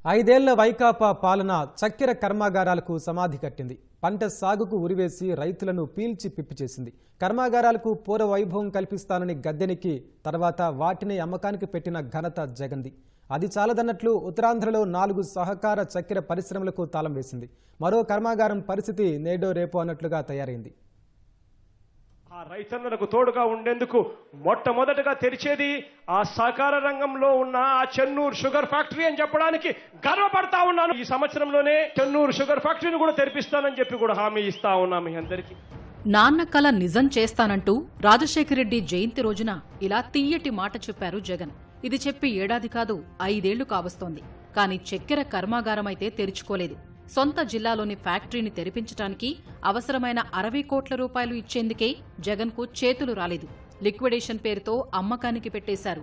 ఐదేళ్ల వైకాపా పాలన చక్కెర కర్మాగారాలకు సమాధి కట్టింది పంట సాగుకు ఉరివేసి రైతులను పీల్చి పిప్పి చేసింది కర్మాగారాలకు పూర్వ వైభవం కల్పిస్తానని గద్దెనికి తర్వాత వాటిని అమ్మకానికి పెట్టిన ఘనత జగంది అది చాలదన్నట్లు ఉత్తరాంధ్రలో నాలుగు సహకార చక్కెర పరిశ్రమలకు తాళం వేసింది మరో కర్మాగారం పరిస్థితి నేడో రేపో అన్నట్లుగా తయారైంది ఆ రైతన్నలకు తోడుగా ఉండేందుకు మొట్టమొదటగా తెరిచేది ఆ సహకార రంగంలో ఉన్న ఆ చెన్నూరు షుగర్ ఫ్యాక్టరీ అని చెప్పడానికి గర్వపడతా ఉన్నాను ఈ సంవత్సరంలోనే చెన్నూరు షుగర్ ఫ్యాక్టరీని కూడా తెరిపిస్తానని చెప్పి కూడా హామీ ఇస్తా ఉన్నాం మీ అందరికీ నాన్న కల నిజం చేస్తానంటూ రాజశేఖరెడ్డి జయంతి రోజున ఇలా తీయటి మాట చెప్పారు జగన్ ఇది చెప్పి ఏడాది కాదు ఐదేళ్లు కావస్తోంది కానీ చక్కెర కర్మాగారమైతే తెరుచుకోలేదు సొంత జిల్లాలోని ఫ్యాక్టరీని తెరిపించడానికి అవసరమైన అరవై కోట్ల రూపాయలు ఇచ్చేందుకే జగన్కు చేతులు రాలేదు లిక్విడేషన్ పేరుతో అమ్మకానికి పెట్టేశారు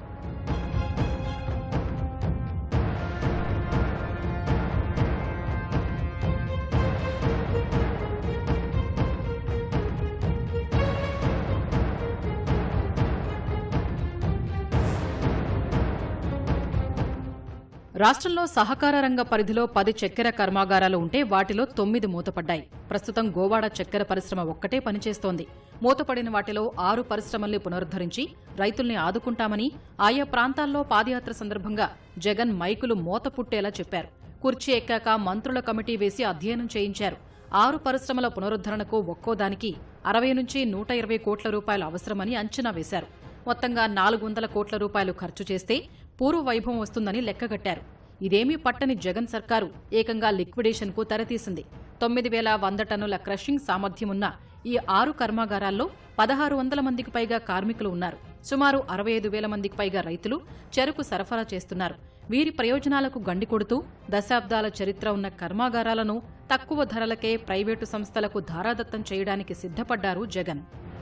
రాష్ట్రంలో సహకార రంగ పరిధిలో పది చక్కెర కర్మాగారాలు ఉంటే వాటిలో తొమ్మిది మూతపడ్డాయి ప్రస్తుతం గోవాడ చక్కెర పరిశ్రమ ఒక్కటే పనిచేస్తోంది మూతపడిన వాటిలో ఆరు పరిశ్రమల్ని పునరుద్దరించి రైతుల్ని ఆదుకుంటామని ఆయా ప్రాంతాల్లో పాదయాత్ర సందర్భంగా జగన్ మైకులు మూత పుట్టేలా చెప్పారు కుర్చీ ఎక్కాక మంత్రుల కమిటీ వేసి అధ్యయనం చేయించారు ఆరు పరిశ్రమల పునరుద్దరణకు ఒక్కోదానికి అరవై నుంచి నూట ఇరవై కోట్ల రూపాయలు అవసరమని అంచనా వేశారు మొత్తంగా నాలుగు వందల కోట్ల రూపాయలు ఖర్చు చేస్తే పూర్వ వైభవం వస్తుందని లెక్కగట్టారు ఇదేమీ పట్టని జగన్ సర్కారు ఏకంగా లిక్విడేషన్కు తెరతీసింది తొమ్మిది వేల వంద టన్నుల క్రషింగ్ సామర్థ్యమున్న ఈ ఆరు కర్మాగారాల్లో పదహారు వందల మందికి పైగా కార్మికులు ఉన్నారు సుమారు అరవై ఐదు వేల మందికి పైగా రైతులు చెరకు సరఫరా చేస్తున్నారు వీరి ప్రయోజనాలకు గండి కొడుతూ దశాబ్దాల చరిత్ర ఉన్న కర్మాగారాలను తక్కువ ధరలకే ప్రైవేటు సంస్థలకు ధారాదత్తం చేయడానికి సిద్ధపడ్డారు జగన్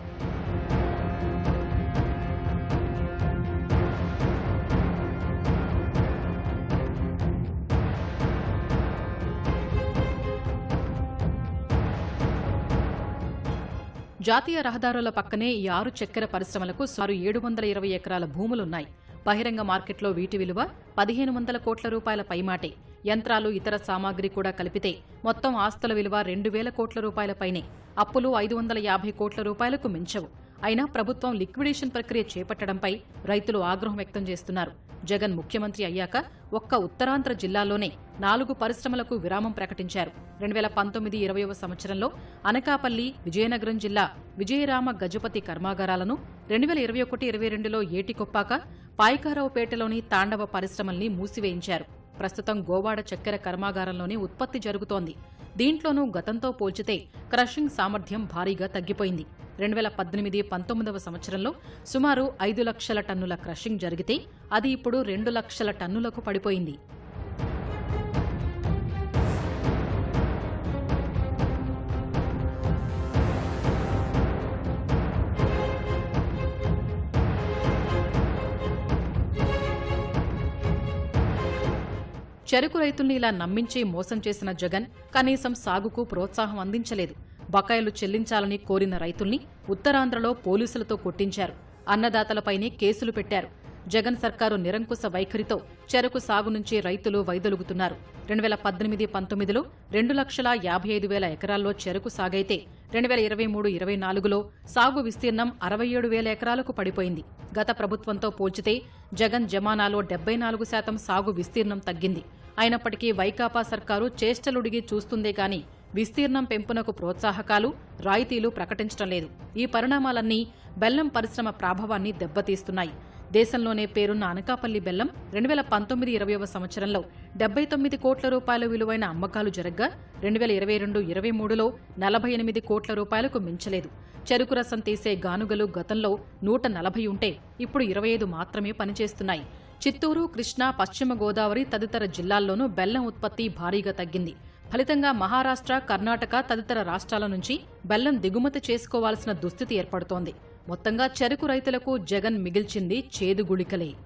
జాతీయ రహదారుల పక్కనే ఈ ఆరు చక్కెర పరిశ్రమలకు సుమారు ఏడు వందల ఇరవై ఎకరాల భూములున్నాయి బహిరంగ మార్కెట్లో వీటి విలువ పదిహేను వందల కోట్ల రూపాయల పైమాటే యంత్రాలు ఇతర సామాగ్రి కూడా కలిపితే మొత్తం ఆస్తుల విలువ రెండు వేల కోట్ల రూపాయల పైనే అప్పులు ఐదు వందల యాభై కోట్ల రూపాయలకు మించవు అయినా ప్రభుత్వం లిక్విడేషన్ ప్రక్రియ చేపట్టడంపై రైతులు ఆగ్రహం వ్యక్తం చేస్తున్నారు జగన్ ముఖ్యమంత్రి అయ్యాక ఒక్క ఉత్తరాంధ్ర జిల్లాలోనే నాలుగు పరిశ్రమలకు విరామం ప్రకటించారు రెండు వేల పంతొమ్మిది ఇరవైవ సంవత్సరంలో అనకాపల్లి విజయనగరం జిల్లా విజయరామ గజపతి కర్మాగారాలను రెండు వేల ఇరవై ఒకటి ఇరవై రెండులో ఏటికొప్పాక పాయకారావుపేటలోని తాండవ పరిశ్రమల్ని మూసివేయించారు ప్రస్తుతం గోవాడ చక్కెర కర్మాగారంలోనే ఉత్పత్తి జరుగుతోంది దీంట్లోనూ గతంతో పోల్చితే క్రషింగ్ సామర్థ్యం భారీగా తగ్గిపోయింది రెండు వేల పద్దెనిమిది పంతొమ్మిదవ సంవత్సరంలో సుమారు ఐదు లక్షల టన్నుల క్రషింగ్ జరిగితే అది ఇప్పుడు రెండు లక్షల టన్నులకు పడిపోయింది చెరుకు రైతుల్ని ఇలా నమ్మించి మోసం చేసిన జగన్ కనీసం సాగుకు ప్రోత్సాహం అందించలేదు బకాయిలు చెల్లించాలని కోరిన రైతుల్ని ఉత్తరాంధ్రలో పోలీసులతో కొట్టించారు అన్నదాతలపైనే కేసులు పెట్టారు జగన్ సర్కారు నిరంకుశ వైఖరితో చెరకు సాగు నుంచి రైతులు వైదొలుగుతున్నారు రెండు వేల పద్దెనిమిది పంతొమ్మిదిలో రెండు లక్షల యాభై ఐదు వేల ఎకరాల్లో చెరకు సాగైతే రెండు వేల ఇరవై మూడు ఇరవై నాలుగులో సాగు విస్తీర్ణం అరవై ఏడు వేల ఎకరాలకు పడిపోయింది గత ప్రభుత్వంతో పోల్చితే జగన్ జమానాలో డెబ్బై నాలుగు శాతం సాగు విస్తీర్ణం తగ్గింది అయినప్పటికీ వైకాపా సర్కారు చేష్టలుడిగి చూస్తుందే గాని విస్తీర్ణం పెంపునకు ప్రోత్సాహకాలు రాయితీలు ప్రకటించడం లేదు ఈ పరిణామాలన్నీ బెల్లం పరిశ్రమ ప్రాభవాన్ని దెబ్బతీస్తున్నాయి దేశంలోనే పేరున్న అనకాపల్లి బెల్లం రెండు వేల పంతొమ్మిది ఇరవైవ సంవత్సరంలో డెబ్బై తొమ్మిది కోట్ల రూపాయల విలువైన అమ్మకాలు జరగ్గా రెండు వేల ఇరవై రెండు ఇరవై మూడులో నలభై ఎనిమిది కోట్ల రూపాయలకు మించలేదు చెరుకు రసం తీసే గానుగలు గతంలో నూట నలభై ఉంటే ఇప్పుడు ఇరవై ఐదు మాత్రమే పనిచేస్తున్నాయి చిత్తూరు కృష్ణా పశ్చిమ గోదావరి తదితర జిల్లాల్లోనూ బెల్లం ఉత్పత్తి భారీగా తగ్గింది ఫలితంగా మహారాష్ట్ర కర్ణాటక తదితర రాష్ట్రాల నుంచి బెల్లం దిగుమతి చేసుకోవాల్సిన దుస్థితి ఏర్పడుతోంది మొత్తంగా చెరుకు రైతులకు జగన్ మిగిల్చింది చేదు గుళికలే